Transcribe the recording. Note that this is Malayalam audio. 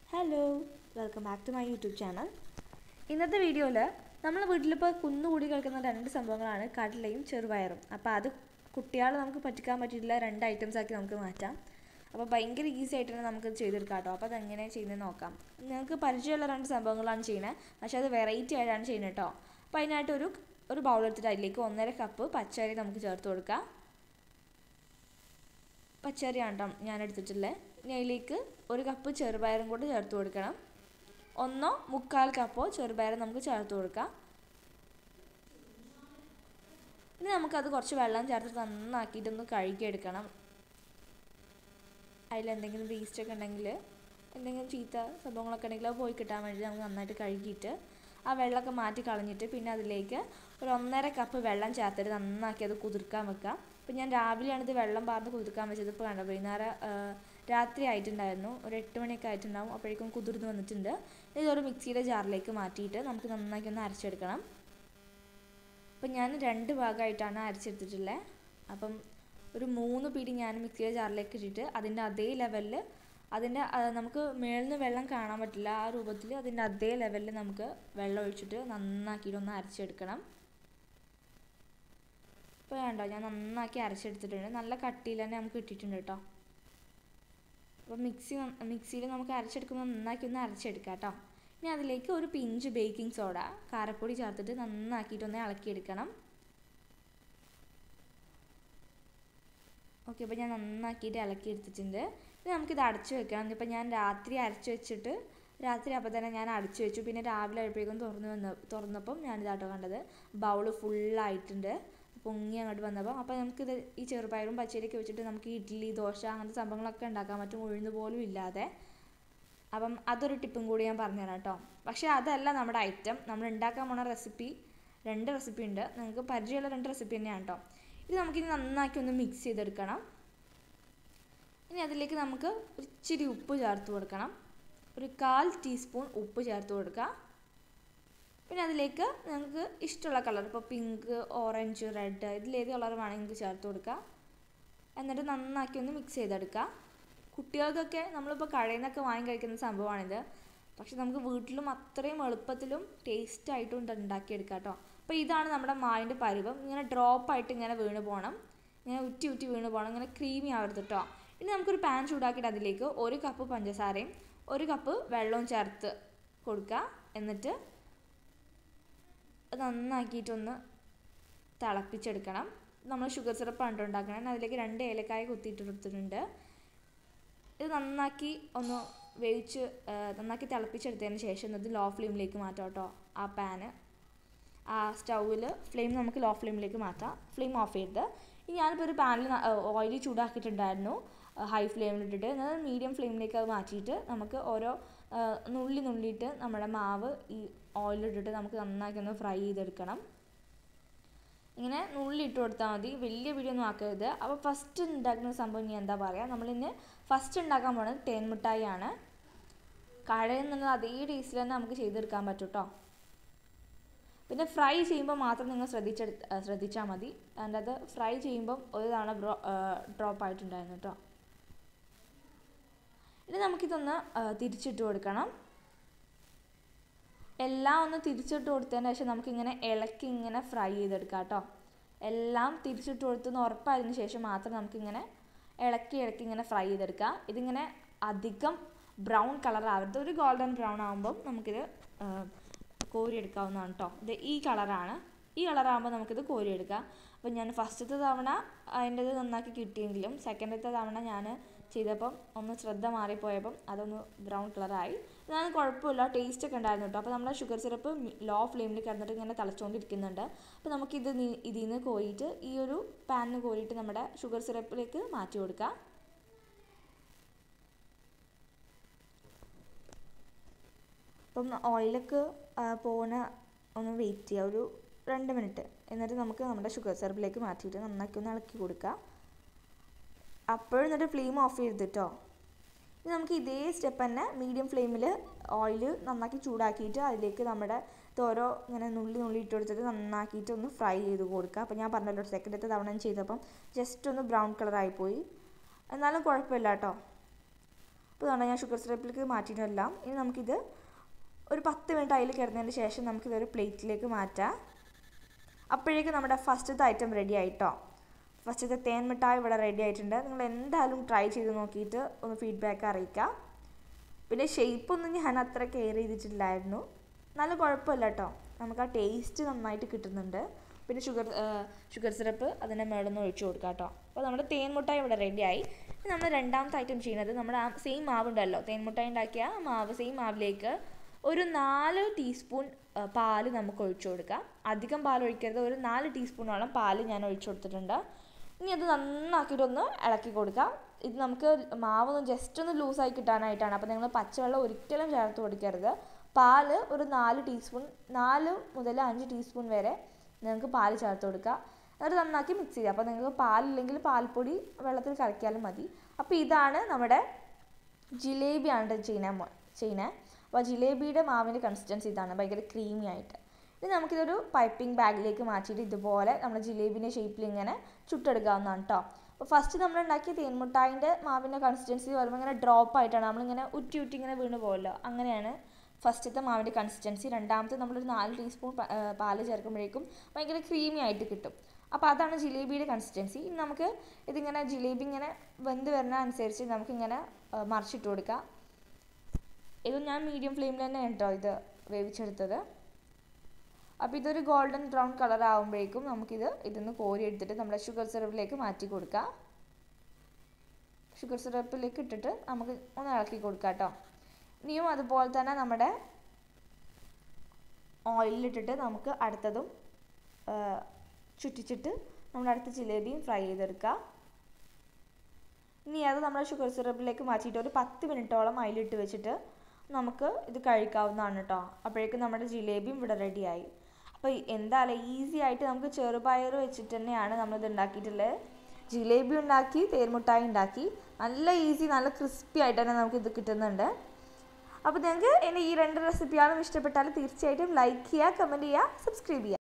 hello welcome back to my YouTube channel ഇന്നത്തെ വീഡിയോയിൽ നമ്മൾ വീട്ടിലിപ്പോൾ കുന്നുകൂടി കേൾക്കുന്ന രണ്ട് സംഭവങ്ങളാണ് കടലയും ചെറുപയറും അപ്പോൾ അത് കുട്ടികൾ നമുക്ക് പറ്റിക്കാൻ പറ്റിയിട്ടില്ല രണ്ട് ഐറ്റംസ് ആക്കി നമുക്ക് മാറ്റാം അപ്പോൾ ഭയങ്കര ഈസി ആയിട്ട് തന്നെ നമുക്ക് ചെയ്തെടുക്കാം കേട്ടോ അപ്പോൾ അതെങ്ങനെ ചെയ്യുന്നത് നോക്കാം നിങ്ങൾക്ക് പരിചയമുള്ള രണ്ട് സംഭവങ്ങളാണ് ചെയ്യുന്നത് പക്ഷേ അത് വെറൈറ്റി ആയിട്ടാണ് ചെയ്യുന്നത് കേട്ടോ അപ്പോൾ അതിനായിട്ട് ഒരു ഒരു ബൗൾ എടുത്തിട്ട് അതിലേക്ക് ഒന്നര കപ്പ് പച്ചരി നമുക്ക് ചേർത്ത് കൊടുക്കാം പച്ചരിയാണ് കേട്ടോ ഞാൻ എടുത്തിട്ടുള്ളത് ഇനി അതിലേക്ക് ഒരു കപ്പ് ചെറുപയറും കൂടി ചേർത്ത് കൊടുക്കണം ഒന്നോ മുക്കാൽ കപ്പോ ചെറുപയർ നമുക്ക് ചേർത്ത് കൊടുക്കാം ഇനി നമുക്കത് കുറച്ച് വെള്ളം ചേർത്ത് നന്നാക്കിയിട്ടൊന്ന് കഴുകിയെടുക്കണം അതിലെന്തെങ്കിലും വേസ്റ്റ് ഒക്കെ ഉണ്ടെങ്കിൽ എന്തെങ്കിലും ചീത്ത സംഭവങ്ങളൊക്കെ ഉണ്ടെങ്കിൽ അത് പോയി കിട്ടാൻ വേണ്ടി നമുക്ക് നന്നായിട്ട് കഴുകിയിട്ട് ആ വെള്ളമൊക്കെ മാറ്റി കളഞ്ഞിട്ട് പിന്നെ അതിലേക്ക് ഒരു ഒന്നര കപ്പ് വെള്ളം ചേർത്തിട്ട് നന്നാക്കി അത് കുതിർക്കാൻ വെക്കാം അപ്പോൾ ഞാൻ രാവിലെയാണ് ഇത് വെള്ളം പാർന്ന് കുതിർക്കാൻ വെച്ചത് ഇപ്പോൾ കണ്ടോ വൈകുന്നേരം രാത്രി ആയിട്ടുണ്ടായിരുന്നു ഒരു എട്ട് മണിയൊക്കെ ആയിട്ടുണ്ടാവും അപ്പോഴേക്കും കുതിർന്ന് വന്നിട്ടുണ്ട് ഇതൊരു മിക്സിയുടെ ജാറിലേക്ക് മാറ്റിയിട്ട് നമുക്ക് നന്നാക്കി ഒന്ന് അരച്ചെടുക്കണം അപ്പം ഞാൻ രണ്ട് ഭാഗമായിട്ടാണ് അരച്ചെടുത്തിട്ടുള്ളത് അപ്പം ഒരു മൂന്ന് പിടി ഞാൻ മിക്സിയുടെ ജാറിലേക്ക് ഇട്ടിട്ട് അതിൻ്റെ അതേ ലെവലിൽ അതിൻ്റെ നമുക്ക് മേളിൽ നിന്ന് വെള്ളം കാണാൻ പറ്റില്ല ആ രൂപത്തിൽ അതിൻ്റെ അതേ ലെവലിൽ നമുക്ക് വെള്ളം ഒഴിച്ചിട്ട് നന്നാക്കിയിട്ട് ഒന്ന് അരച്ചെടുക്കണം ഇപ്പോൾ വേണ്ടോ ഞാൻ നന്നാക്കി അരച്ചെടുത്തിട്ടുണ്ട് നല്ല കട്ടിയിൽ തന്നെ നമുക്ക് കിട്ടിയിട്ടുണ്ട് കേട്ടോ അപ്പോൾ മിക്സി മിക്സിയിൽ നമുക്ക് അരച്ചെടുക്കുമ്പോൾ നന്നാക്കി ഒന്ന് അരച്ചെടുക്കാം കേട്ടോ ഇനി അതിലേക്ക് ഒരു പിഞ്ച് ബേക്കിംഗ് സോഡ കാരപ്പൊടി ചേർത്തിട്ട് നന്നാക്കിയിട്ടൊന്ന് ഇളക്കിയെടുക്കണം ഓക്കെ അപ്പോൾ ഞാൻ നന്നാക്കിയിട്ട് ഇളക്കി എടുത്തിട്ടുണ്ട് ഇനി നമുക്കിത് അടച്ചു വെക്കണം ഇപ്പം ഞാൻ രാത്രി അരച്ച് വെച്ചിട്ട് രാത്രി അപ്പോൾ തന്നെ ഞാൻ അടച്ചു വെച്ചു പിന്നെ രാവിലെ ആയപ്പോഴേക്കും തുറന്ന് വന്ന തുറന്നപ്പം ഞാനിതാട്ടോ കണ്ടത് ബൗള് ഫുള്ളായിട്ടുണ്ട് പൊങ്ങി അങ്ങോട്ട് വന്നപ്പോൾ അപ്പോൾ നമുക്കിത് ഈ ചെറുപയറും പച്ചരിയൊക്കെ വെച്ചിട്ട് നമുക്ക് ഇഡ്ഡലി ദോശ അങ്ങനത്തെ സംഭവങ്ങളൊക്കെ ഉണ്ടാക്കാൻ പറ്റും ഉഴുന്ന് പോലും ഇല്ലാതെ അപ്പം അതൊരു ടിപ്പും കൂടി ഞാൻ പറഞ്ഞുതരാം കേട്ടോ പക്ഷേ അതല്ല നമ്മുടെ ഐറ്റം നമ്മൾ ഉണ്ടാക്കാൻ പോണ റെസിപ്പി രണ്ട് റെസിപ്പി ഉണ്ട് നിങ്ങൾക്ക് പരിചയമുള്ള രണ്ട് റെസിപ്പി തന്നെയാണ് കേട്ടോ ഇത് നമുക്കിനി നന്നാക്കി ഒന്ന് മിക്സ് ചെയ്തെടുക്കണം ഇനി അതിലേക്ക് നമുക്ക് ഇച്ചിരി ഉപ്പ് ചേർത്ത് കൊടുക്കണം ഒരു കാൽ ടീസ്പൂൺ ഉപ്പ് ചേർത്ത് കൊടുക്കുക പിന്നെ അതിലേക്ക് നിങ്ങൾക്ക് ഇഷ്ടമുള്ള കളർ ഇപ്പോൾ പിങ്ക് ഓറഞ്ച് റെഡ് ഇതിലേത് കളർ വേണമെങ്കിൽ ചേർത്ത് കൊടുക്കുക എന്നിട്ട് നന്നാക്കി ഒന്ന് മിക്സ് ചെയ്തെടുക്കുക കുട്ടികൾക്കൊക്കെ നമ്മളിപ്പോൾ കടയിൽ നിന്നൊക്കെ വാങ്ങി കഴിക്കുന്ന സംഭവമാണിത് പക്ഷെ നമുക്ക് വീട്ടിലും അത്രയും എളുപ്പത്തിലും ടേസ്റ്റ് ആയിട്ടും ഉണ്ടാക്കിയെടുക്കാം കേട്ടോ അപ്പോൾ ഇതാണ് നമ്മുടെ മാവിൻ്റെ പരുവം ഇങ്ങനെ ഡ്രോപ്പായിട്ട് ഇങ്ങനെ വീണ് പോകണം ഇങ്ങനെ ഉറ്റി ഉറ്റി വീണ് പോകണം ഇങ്ങനെ ക്രീമി ആവരുത് കേട്ടോ ഇനി നമുക്കൊരു പാൻ ചൂടാക്കിയിട്ട് അതിലേക്ക് ഒരു കപ്പ് പഞ്ചസാരയും ഒരു കപ്പ് വെള്ളവും ചേർത്ത് കൊടുക്കുക എന്നിട്ട് നന്നാക്കിയിട്ടൊന്ന് തിളപ്പിച്ചെടുക്കണം നമ്മൾ ഷുഗർ സിറപ്പാണ് ഉണ്ടാക്കണം അതിലേക്ക് രണ്ട് ഏലക്കായ കുത്തിയിട്ട് എടുത്തിട്ടുണ്ട് ഇത് നന്നാക്കി ഒന്ന് വേവിച്ച് നന്നാക്കി തിളപ്പിച്ചെടുത്തതിന് ശേഷം ഇത് ലോ ഫ്ലെയിമിലേക്ക് മാറ്റാം കേട്ടോ ആ പാന് ആ സ്റ്റൗവിൽ ഫ്ലെയിം നമുക്ക് ലോ ഫ്ലെയിമിലേക്ക് മാറ്റാം ഫ്ലെയിം ഓഫ് ചെയ്ത് ഇനി ഞാനിപ്പോൾ ഒരു പാനിൽ ഓയിൽ ചൂടാക്കിയിട്ടുണ്ടായിരുന്നു ഹൈ ഫ്ലെയിമിലിട്ടിട്ട് എന്നാൽ മീഡിയം ഫ്ലെയിമിലേക്ക് അത് മാറ്റിയിട്ട് നമുക്ക് ഓരോ നുള്ളി നുള്ളിയിട്ട് നമ്മുടെ മാവ് ഈ ഓയിലിട്ടിട്ട് നമുക്ക് നന്നാക്കി ഒന്ന് ഫ്രൈ ചെയ്തെടുക്കണം ഇങ്ങനെ നുള്ളി ഇട്ട് കൊടുത്താൽ മതി വലിയ വീഡിയോ ഒന്നും ആക്കരുത് അപ്പോൾ ഫസ്റ്റ് ഉണ്ടാക്കുന്ന സംഭവം ഇനി എന്താ പറയുക നമ്മളിന്ന് ഫസ്റ്റ് ഉണ്ടാക്കാൻ പോകുന്നത് തേൻ മിഠായി ആണ് കടയിൽ നിന്നുള്ള അതേ ടേസ്റ്റിൽ തന്നെ നമുക്ക് ചെയ്തെടുക്കാൻ പറ്റും കേട്ടോ പിന്നെ ഫ്രൈ ചെയ്യുമ്പോൾ മാത്രം നിങ്ങൾ ശ്രദ്ധിച്ചെടു ശ്രദ്ധിച്ചാൽ മതി അതിൻ്റെ അത് ഫ്രൈ ചെയ്യുമ്പം ഒരു തവണ ബ്രോ ഡ്രോപ്പ് ആയിട്ടുണ്ടായിരുന്നു കേട്ടോ ഇനി നമുക്കിതൊന്ന് തിരിച്ചിട്ട് കൊടുക്കണം എല്ലാം ഒന്ന് തിരിച്ചിട്ട് കൊടുത്തതിന് ശേഷം നമുക്കിങ്ങനെ ഇളക്കി ഇങ്ങനെ ഫ്രൈ ചെയ്തെടുക്കാം കേട്ടോ എല്ലാം തിരിച്ചിട്ട് കൊടുത്തെന്ന് ഉറപ്പായതിനു ശേഷം മാത്രം നമുക്കിങ്ങനെ ഇളക്കി ഇളക്കി ഇങ്ങനെ ഫ്രൈ ചെയ്തെടുക്കാം ഇതിങ്ങനെ അധികം ബ്രൗൺ കളർ ആവരുത് ഒരു ഗോൾഡൻ ബ്രൗൺ ആകുമ്പം നമുക്കിത് കോരിയെടുക്കാവുന്നതാണ് കേട്ടോ ഇത് ഈ കളറാണ് ഈ കളറാകുമ്പോൾ നമുക്കിത് കോരിയെടുക്കാം അപ്പോൾ ഞാൻ ഫസ്റ്റത്തെ തവണ അതിൻ്റെത് നന്നാക്കി കിട്ടിയെങ്കിലും സെക്കൻഡത്തെ തവണ ഞാൻ ചെയ്തപ്പം ഒന്ന് ശ്രദ്ധ മാറിപ്പോയപ്പം അതൊന്ന് ബ്രൗൺ കളറായി എന്നാലും കുഴപ്പമില്ല ടേസ്റ്റ് ഒക്കെ ഉണ്ടായിരുന്നു കേട്ടോ അപ്പോൾ നമ്മുടെ ഷുഗർ സിറപ്പ് ലോ ഫ്ലെയിമിൽ കിടന്നിട്ട് ഇങ്ങനെ തിളച്ചുകൊണ്ടിരിക്കുന്നുണ്ട് അപ്പോൾ നമുക്കിത് ഇതിൽ നിന്ന് കോരിയിട്ട് ഈ ഒരു പാനിന് കോരിയിട്ട് നമ്മുടെ ഷുഗർ സിറപ്പിലേക്ക് മാറ്റി കൊടുക്കാം അപ്പം ഓയിലൊക്കെ പോകുന്ന ഒന്ന് വെയിറ്റ് ചെയ്യുക ഒരു രണ്ട് മിനിറ്റ് എന്നിട്ട് നമുക്ക് നമ്മുടെ ഷുഗർ സിറപ്പിലേക്ക് മാറ്റിയിട്ട് നന്നാക്കി ഒന്ന് ഇളക്കി കൊടുക്കുക അപ്പോഴും എന്നിട്ട് ഫ്ലെയിം ഓഫ് ചെയ്യരുത് കേട്ടോ ഇനി നമുക്ക് ഇതേ സ്റ്റെപ്പ് തന്നെ മീഡിയം ഫ്ലെയിമിൽ ഓയിൽ നന്നാക്കി ചൂടാക്കിയിട്ട് അതിലേക്ക് നമ്മുടെ ഓരോ ഇങ്ങനെ നുള്ളി നുള്ളി ഇട്ട് കൊടുത്തിട്ട് നന്നാക്കിയിട്ട് ഒന്ന് ഫ്രൈ ചെയ്ത് കൊടുക്കുക അപ്പോൾ ഞാൻ പറഞ്ഞല്ലോ സെക്കൻഡത്തെ തവണ ചെയ്തപ്പം ജസ്റ്റ് ഒന്ന് ബ്രൗൺ കളറായിപ്പോയി എന്നാലും കുഴപ്പമില്ല കേട്ടോ അപ്പോൾ ഇതാണ് ഞാൻ ഷുഗർ സിറപ്പിലേക്ക് മാറ്റിയിട്ടെല്ലാം ഇനി നമുക്കിത് ഒരു പത്ത് മിനിറ്റ് അതിൽ കിടന്നതിന് ശേഷം നമുക്കിതൊരു പ്ലേറ്റിലേക്ക് മാറ്റാം അപ്പോഴേക്കും നമ്മുടെ ഫസ്റ്റത്തെ ഐറ്റം റെഡി ആയിട്ടോ ഫസ്റ്റത്തെ തേൻ മിഠായി ഇവിടെ റെഡി ആയിട്ടുണ്ട് നിങ്ങൾ എന്തായാലും ട്രൈ ചെയ്ത് നോക്കിയിട്ട് ഒന്ന് ഫീഡ്ബാക്ക് അറിയിക്കാം പിന്നെ ഷേപ്പൊന്നും ഞാൻ അത്ര കെയർ ചെയ്തിട്ടില്ലായിരുന്നു നല്ല കുഴപ്പമില്ല കേട്ടോ നമുക്ക് ആ ടേസ്റ്റ് നന്നായിട്ട് കിട്ടുന്നുണ്ട് പിന്നെ ഷുഗർ ഷുഗർ സിറപ്പ് അതിൻ്റെ മേളിൽ നിന്ന് ഒഴിച്ചു കൊടുക്കാം കേട്ടോ അപ്പോൾ നമ്മുടെ തേൻ മുട്ടായി ഇവിടെ റെഡിയായി ഇനി നമ്മൾ രണ്ടാമത്തെ ഐറ്റം ചെയ്യുന്നത് നമ്മുടെ ആ സെയിം മാവ് ഉണ്ടല്ലോ തേൻ മുട്ടായി ഉണ്ടാക്കിയ ആ മാവ് സെയിം മാവിലേക്ക് ഒരു നാല് ടീസ്പൂൺ പാല് നമുക്ക് ഒഴിച്ചു കൊടുക്കാം അധികം പാൽ ഒഴിക്കരുത് ഒരു നാല് ടീസ്പൂണോളം പാല് ഞാൻ ഒഴിച്ചു കൊടുത്തിട്ടുണ്ട് ഇനി അത് നന്നാക്കിയിട്ടൊന്ന് ഇളക്കി കൊടുക്കാം ഇത് നമുക്ക് മാവ് ഒന്ന് ജസ്റ്റ് ഒന്ന് ലൂസായി കിട്ടാനായിട്ടാണ് അപ്പോൾ നിങ്ങൾ പച്ചവെള്ളം ഒരിക്കലും ചേർത്ത് കൊടുക്കരുത് പാല് ഒരു നാല് ടീസ്പൂൺ നാല് മുതൽ അഞ്ച് ടീസ്പൂൺ വരെ നിങ്ങൾക്ക് പാല് ചേർത്ത് കൊടുക്കുക എന്നിട്ട് നന്നാക്കി മിക്സ് ചെയ്യുക അപ്പോൾ നിങ്ങൾക്ക് പാലില്ലെങ്കിൽ പാൽപ്പൊടി വെള്ളത്തിൽ കലക്കിയാലും മതി അപ്പോൾ ഇതാണ് നമ്മുടെ ജിലേബിയാണ് ചെയ്യുന്നത് ചെയ്യുന്നത് അപ്പോൾ ജിലേബിയുടെ മാവിൻ്റെ കൺസിസ്റ്റൻസി ഇതാണ് ഭയങ്കര ക്രീമി ആയിട്ട് ഇനി നമുക്കിതൊരു പൈപ്പിംഗ് ബാഗിലേക്ക് മാറ്റിയിട്ട് ഇതുപോലെ നമ്മുടെ ജിലേബിൻ്റെ ഷേപ്പിൽ ഇങ്ങനെ ചുട്ടെടുക്കാവുന്നതാണ് കേട്ടോ അപ്പോൾ ഫസ്റ്റ് നമ്മൾ ഉണ്ടാക്കിയ തേൻമുട്ടായിൻ്റെ മാവിൻ്റെ കൺസിസ്റ്റൻസി വരുമ്പോൾ ഇങ്ങനെ ഡ്രോപ്പ് ആയിട്ടാണ് നമ്മളിങ്ങനെ ഉറ്റി ഉറ്റി ഇങ്ങനെ വീണ് പോകുമല്ലോ അങ്ങനെയാണ് ഫസ്റ്റത്തെ മാവിൻ്റെ കൺസിസ്റ്റൻസി രണ്ടാമത്തെ നമ്മളൊരു നാല് ടീസ്പൂൺ പാല് ചേർക്കുമ്പോഴേക്കും ഭയങ്കര ക്രീമി ആയിട്ട് കിട്ടും അപ്പോൾ അതാണ് ജിലേബിയുടെ കൺസിസ്റ്റൻസി ഇനി നമുക്ക് ഇതിങ്ങനെ ജിലേബി ഇങ്ങനെ വെന്ത് വരുന്ന അനുസരിച്ച് നമുക്കിങ്ങനെ മറിച്ചിട്ട് കൊടുക്കാം ഇത് ഞാൻ മീഡിയം ഫ്ലെയിമിൽ തന്നെ കേട്ടോ ഇത് വേവിച്ചെടുത്തത് അപ്പോൾ ഇതൊരു ഗോൾഡൻ ബ്രൗൺ കളർ ആകുമ്പോഴേക്കും നമുക്കിത് ഇതിന്ന് കോരി എടുത്തിട്ട് നമ്മുടെ ഷുഗർ സിറപ്പിലേക്ക് മാറ്റി കൊടുക്കാം ഷുഗർ സിറപ്പിലേക്ക് ഇട്ടിട്ട് നമുക്ക് ഒന്ന് ഇളക്കി കൊടുക്കാം കേട്ടോ ഇനിയും അതുപോലെ തന്നെ നമ്മുടെ ഓയിലിട്ടിട്ട് നമുക്ക് അടുത്തതും ചുറ്റിച്ചിട്ട് നമ്മുടെ അടുത്ത ജിലേബിയും ഫ്രൈ ചെയ്തെടുക്കാം ഇനി അത് നമ്മുടെ ഷുഗർ സിറപ്പിലേക്ക് മാറ്റിയിട്ട് ഒരു പത്ത് മിനിറ്റോളം അതിലിട്ട് വെച്ചിട്ട് നമുക്ക് ഇത് കഴിക്കാവുന്നതാണ് കേട്ടോ അപ്പോഴേക്കും നമ്മുടെ ജിലേബിയും ഇവിടെ റെഡിയായി അപ്പോൾ എന്തായാലും ഈസി ആയിട്ട് നമുക്ക് ചെറുപയർ വെച്ചിട്ട് തന്നെയാണ് നമ്മളിത് ഉണ്ടാക്കിയിട്ടുള്ളത് ജിലേബി ഉണ്ടാക്കി തേർമുട്ടായി ഉണ്ടാക്കി നല്ല ഈസി നല്ല ക്രിസ്പി ആയിട്ട് തന്നെ നമുക്ക് ഇത് കിട്ടുന്നുണ്ട് അപ്പോൾ നിങ്ങൾക്ക് എൻ്റെ ഈ രണ്ട് റെസിപ്പികളും ഇഷ്ടപ്പെട്ടാൽ തീർച്ചയായിട്ടും ലൈക്ക് ചെയ്യുക കമൻറ്റ് ചെയ്യുക സബ്സ്ക്രൈബ് ചെയ്യുക